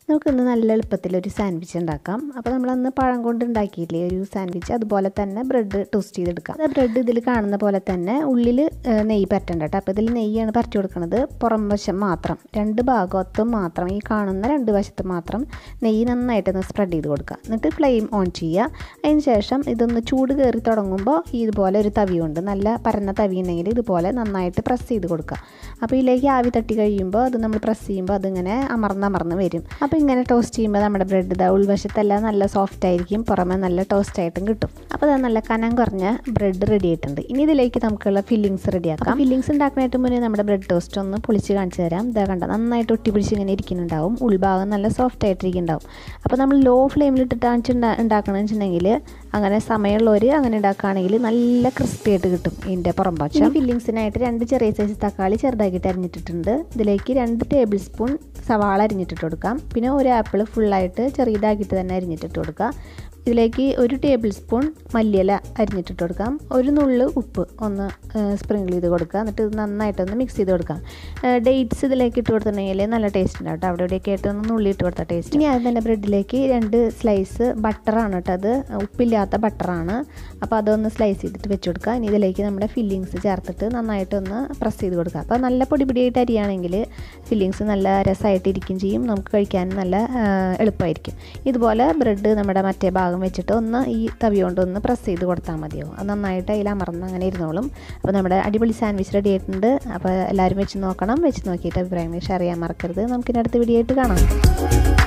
നമുക്കിന്ന് നല്ല എളുപ്പത്തിൽ ഒരു സാൻഡ്വിച്ച് ഉണ്ടാക്കാം അപ്പോൾ നമ്മളന്ന് പഴം കൊണ്ട് ഉണ്ടാക്കിയില്ലേ ഒരു സാൻഡ്വിച്ച് അതുപോലെ തന്നെ ബ്രെഡ് ടോസ്റ്റ് ചെയ്തെടുക്കാം അത് ബ്രെഡ് ഇതിൽ കാണുന്ന പോലെ തന്നെ ഉള്ളിൽ നെയ്യ് പറ്റണ്ട കേട്ടോ അപ്പോൾ ഇതിൽ നെയ്യാണ് പരട്ടി കൊടുക്കുന്നത് പുറം വശം മാത്രം രണ്ട് ഭാഗത്തും മാത്രം ഈ കാണുന്ന രണ്ട് വശത്ത് മാത്രം നെയ്യ് നന്നായിട്ടൊന്ന് സ്പ്രെഡ് ചെയ്ത് കൊടുക്കുക എന്നിട്ട് ഫ്ലെയിം ഓൺ ചെയ്യുക അതിന് ശേഷം ഇതൊന്ന് ചൂട് കയറി തുടങ്ങുമ്പോൾ ഇതുപോലെ ഒരു തവി കൊണ്ട് നല്ല പരന്ന തവി ഉണ്ടെങ്കിൽ ഇതുപോലെ നന്നായിട്ട് പ്രസ് ചെയ്ത് കൊടുക്കുക അപ്പോൾ ഇതിലേക്ക് ആവി തട്ടി കഴിയുമ്പോൾ അത് നമ്മൾ പ്രസ് ചെയ്യുമ്പോൾ അതിങ്ങനെ അമർന്നമർന്ന് വരും അപ്പോൾ ഇങ്ങനെ ടോസ്റ്റ് ചെയ്യുമ്പോൾ നമ്മുടെ ബ്രെഡ് ഇതാ ഉൾവശത്തെല്ലാം നല്ല സോഫ്റ്റ് ആയിരിക്കും പുറമെ നല്ല ടോസ്റ്റ് ആയിട്ടും കിട്ടും അപ്പോൾ അത് നല്ല കനം കുറഞ്ഞ ബ്രെഡ് റെഡി ആയിട്ടുണ്ട് ഇനി ഇതിലേക്ക് നമുക്കുള്ള ഫില്ലിങ്സ് റെഡിയാക്കാം ഫില്ലിങ്സ് ഉണ്ടാക്കുന്നതിന് മുന്നേ നമ്മുടെ ബ്രെഡ് ടോസ്റ്റ് ഒന്ന് പൊളിച്ച് കാണിച്ചു തരാം ഇതാ കണ്ട നന്നായിട്ട് ഒട്ടി പിടിച്ച് ഇങ്ങനെ ഇരിക്കുന്നുണ്ടാവും ഉൾഭാഗം നല്ല സോഫ്റ്റ് ആയിട്ടിരിക്കുന്നുണ്ടാവും അപ്പോൾ നമ്മൾ ലോ ഫ്ലെയിമിൽ ഇട്ടിട്ടാണ് ഉണ്ടാക്കണമെന്ന് വെച്ചിട്ടുണ്ടെങ്കിൽ അങ്ങനെ സമയമുള്ളവർ അങ്ങനെ ഉണ്ടാക്കുകയാണെങ്കിൽ നല്ല ക്രിസ്പി ആയിട്ട് കിട്ടും ഇതിൻ്റെ പുറം പക്ഷം ഫില്ലിങ്സിനായിട്ട് രണ്ട് ചെറിയ സൈസ് തക്കാളി ചെറുതാക്കിയിട്ട് അരിഞ്ഞിട്ടിട്ടുണ്ട് ഇതിലേക്ക് രണ്ട് ടേബിൾ സ്പൂൺ സവാള അരിഞ്ഞിട്ടിട്ട് കൊടുക്കാം പിന്നെ ഒരു ആപ്പിൾ ഫുള്ളായിട്ട് ചെറിയതാക്കിയിട്ട് തന്നെ അരിഞ്ഞിട്ടിട്ട് കൊടുക്കുക ഇതിലേക്ക് ഒരു ടേബിൾ സ്പൂൺ മല്ലിയില അരിഞ്ഞിട്ടിട്ട് കൊടുക്കാം ഒരു നുള്ള് ഉപ്പ് ഒന്ന് സ്പ്രിങ്കിൾ ചെയ്ത് കൊടുക്കുക എന്നിട്ട് ഇത് നന്നായിട്ടൊന്ന് മിക്സ് ചെയ്ത് കൊടുക്കാം ഡേറ്റ്സ് ഇതിലേക്ക് ഇട്ട് കൊടുത്തിട്ടുണ്ടെങ്കിൽ നല്ല ടേസ്റ്റ് ഉണ്ടാവും കേട്ടോ അവിടെ ഇവിടെയൊക്കെ ആയിട്ട് ഒന്ന് നുള്ളി ഇട്ട് കൊടുത്ത ടേസ്റ്റ് ഇനി അത് തന്നെ ബ്രെഡിലേക്ക് രണ്ട് സ്ലൈസ് ബട്ടറാണ് കേട്ടോ അത് ഉപ്പില്ലാത്ത ബട്ടറാണ് അപ്പോൾ അതൊന്ന് സ്ലൈസ് ചെയ്തിട്ട് വെച്ച് കൊടുക്കുക ഇനി ഇതിലേക്ക് നമ്മുടെ ഫില്ലിങ്സ് ചേർത്തിട്ട് നന്നായിട്ടൊന്ന് പ്രസ് ചെയ്ത് കൊടുക്കുക അപ്പോൾ നല്ല പൊടി പൊടിയായിട്ട് അരിയാണെങ്കിൽ ഫില്ലിങ്സ് നല്ല രസമായിട്ട് ഇരിക്കും ചെയ്യും നമുക്ക് കഴിക്കാൻ നല്ല എളുപ്പമായിരിക്കും ഇതുപോലെ ബ്രെഡ് നമ്മുടെ മറ്റേ ഭാഗം വെച്ചിട്ട് ഒന്ന് ഈ തവി കൊണ്ട് ഒന്ന് പ്രസ് ചെയ്ത് കൊടുത്താൽ മതിയാവും അത് നന്നായിട്ട് അതിൽ അമർന്ന് അങ്ങനെ ഇരുന്നോളും അപ്പോൾ നമ്മുടെ അടിപൊളി സാൻഡ്വിച്ച് റെഡി ആയിട്ടുണ്ട് അപ്പോൾ എല്ലാവരും വെച്ച് നോക്കണം വെച്ച് നോക്കിയിട്ട് അഭിപ്രായങ്ങൾ ഷെയർ ചെയ്യാൻ മറക്കരുത് നമുക്കിനി അടുത്ത വീഡിയോ ആയിട്ട് കാണാം